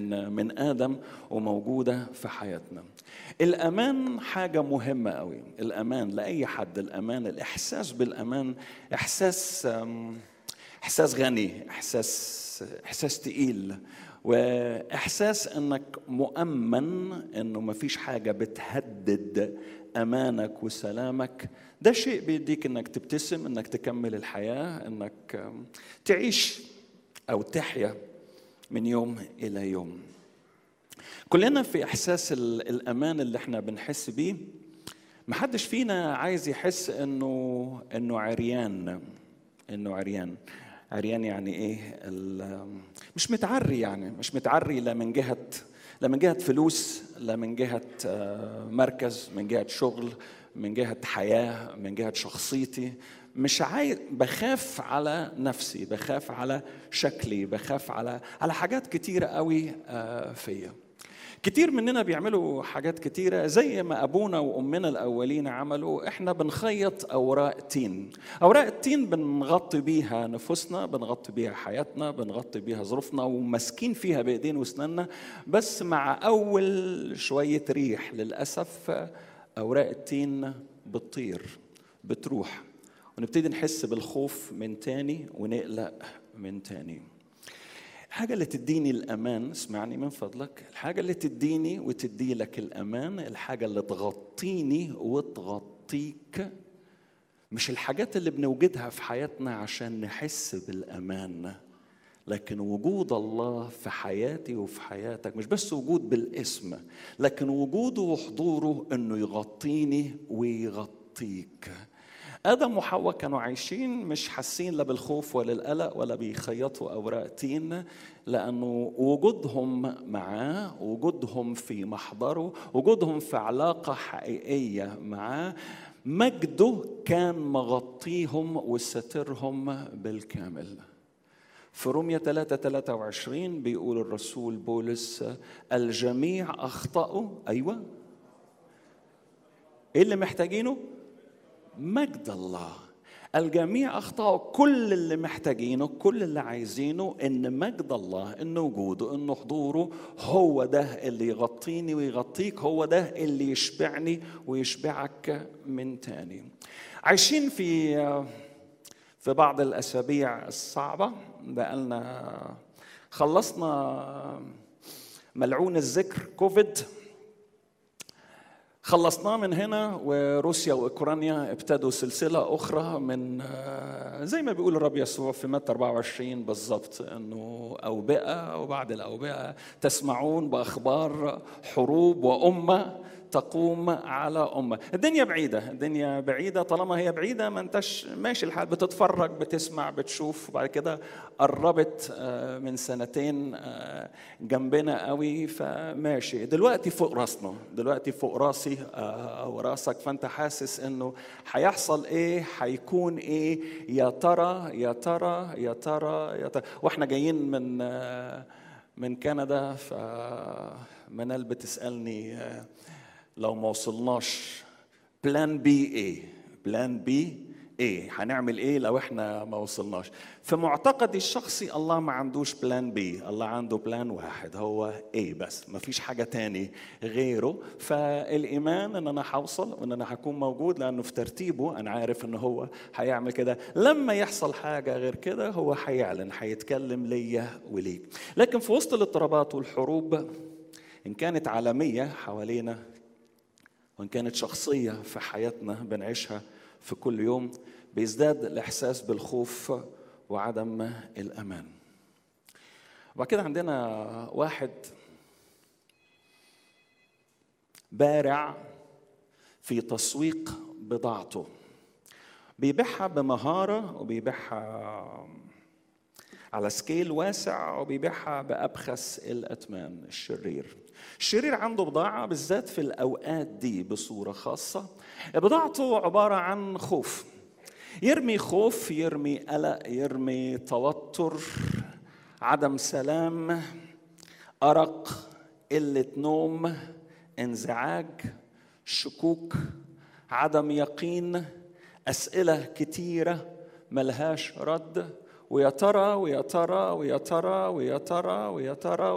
من من ادم وموجوده في حياتنا الامان حاجه مهمه قوي الامان لاي حد الامان الاحساس بالامان احساس أم، احساس غني احساس احساس تقيل واحساس انك مؤمن انه ما فيش حاجه بتهدد امانك وسلامك ده شيء بيديك انك تبتسم انك تكمل الحياه انك أم، تعيش او تحيا من يوم الى يوم كلنا في احساس ال- الامان اللي احنا بنحس بيه محدش فينا عايز يحس انه انه عريان انه عريان عريان يعني ايه ال- مش متعري يعني مش متعري لا من جهه لا من جهه فلوس لا من جهه آه، مركز من جهه شغل من جهه حياه من جهه شخصيتي مش عايز بخاف على نفسي بخاف على شكلي بخاف على على حاجات كتيره قوي آه، فيا كتير مننا بيعملوا حاجات كتيرة زي ما أبونا وأمنا الأولين عملوا إحنا بنخيط أوراق تين أوراق التين بنغطي بيها نفوسنا بنغطي بيها حياتنا بنغطي بيها ظروفنا وماسكين فيها بإيدين وأسناننا بس مع أول شوية ريح للأسف أوراق التين بتطير بتروح ونبتدي نحس بالخوف من تاني ونقلق من تاني الحاجة اللي تديني الأمان اسمعني من فضلك الحاجة اللي تديني وتدي لك الأمان الحاجة اللي تغطيني وتغطيك مش الحاجات اللي بنوجدها في حياتنا عشان نحس بالأمان لكن وجود الله في حياتي وفي حياتك مش بس وجود بالاسم لكن وجوده وحضوره انه يغطيني ويغطيك ادم وحواء كانوا عايشين مش حاسين لا بالخوف ولا القلق ولا بيخيطوا اوراق تين لانه وجودهم معاه وجودهم في محضره وجودهم في علاقه حقيقيه معاه مجده كان مغطيهم وسترهم بالكامل في رومية 3 23 بيقول الرسول بولس الجميع أخطأوا أيوة إيه اللي محتاجينه؟ مجد الله الجميع اخطاوا كل اللي محتاجينه كل اللي عايزينه ان مجد الله ان وجوده ان حضوره هو ده اللي يغطيني ويغطيك هو ده اللي يشبعني ويشبعك من تاني عايشين في في بعض الاسابيع الصعبه بقالنا خلصنا ملعون الذكر كوفيد خلصناه من هنا وروسيا واوكرانيا ابتدوا سلسله اخرى من آه، زي ما بيقول الرب يسوع في متى 24 بالظبط انه اوبئه وبعد الاوبئه تسمعون باخبار حروب وامه تقوم على أمة الدنيا بعيدة الدنيا بعيدة طالما هي بعيدة ما انتش ماشي الحال بتتفرج بتسمع بتشوف وبعد كده قربت آه، من سنتين آه، جنبنا قوي فماشي دلوقتي فوق راسنا دلوقتي فوق راسي آه، او راسك فانت حاسس انه هيحصل ايه هيكون ايه يا ترى يا ترى يا ترى يا ترى واحنا جايين من آه، من كندا فمنال بتسالني آه، لو ما وصلناش بلان بي ايه بلان بي ايه هنعمل ايه لو احنا ما وصلناش في معتقدي الشخصي الله ما عندوش بلان بي الله عنده بلان واحد هو ايه بس ما فيش حاجه تاني غيره فالايمان ان انا هوصل وان انا هكون موجود لانه في ترتيبه انا عارف ان هو هيعمل كده لما يحصل حاجه غير كده هو هيعلن هيتكلم ليا وليك لكن في وسط الاضطرابات والحروب ان كانت عالميه حوالينا وان كانت شخصيه في حياتنا بنعيشها في كل يوم بيزداد الاحساس بالخوف وعدم الامان وبعد كده عندنا واحد بارع في تسويق بضاعته بيبيعها بمهاره وبيبيعها على سكيل واسع وبيبيعها بأبخس الأثمان الشرير الشرير عنده بضاعة بالذات في الأوقات دي بصورة خاصة بضاعته عبارة عن خوف يرمي خوف يرمي قلق يرمي توتر عدم سلام أرق قلة نوم انزعاج شكوك عدم يقين أسئلة كتيرة ملهاش رد ويا ترى ويا ترى ويا ترى ويا ترى ويا ترى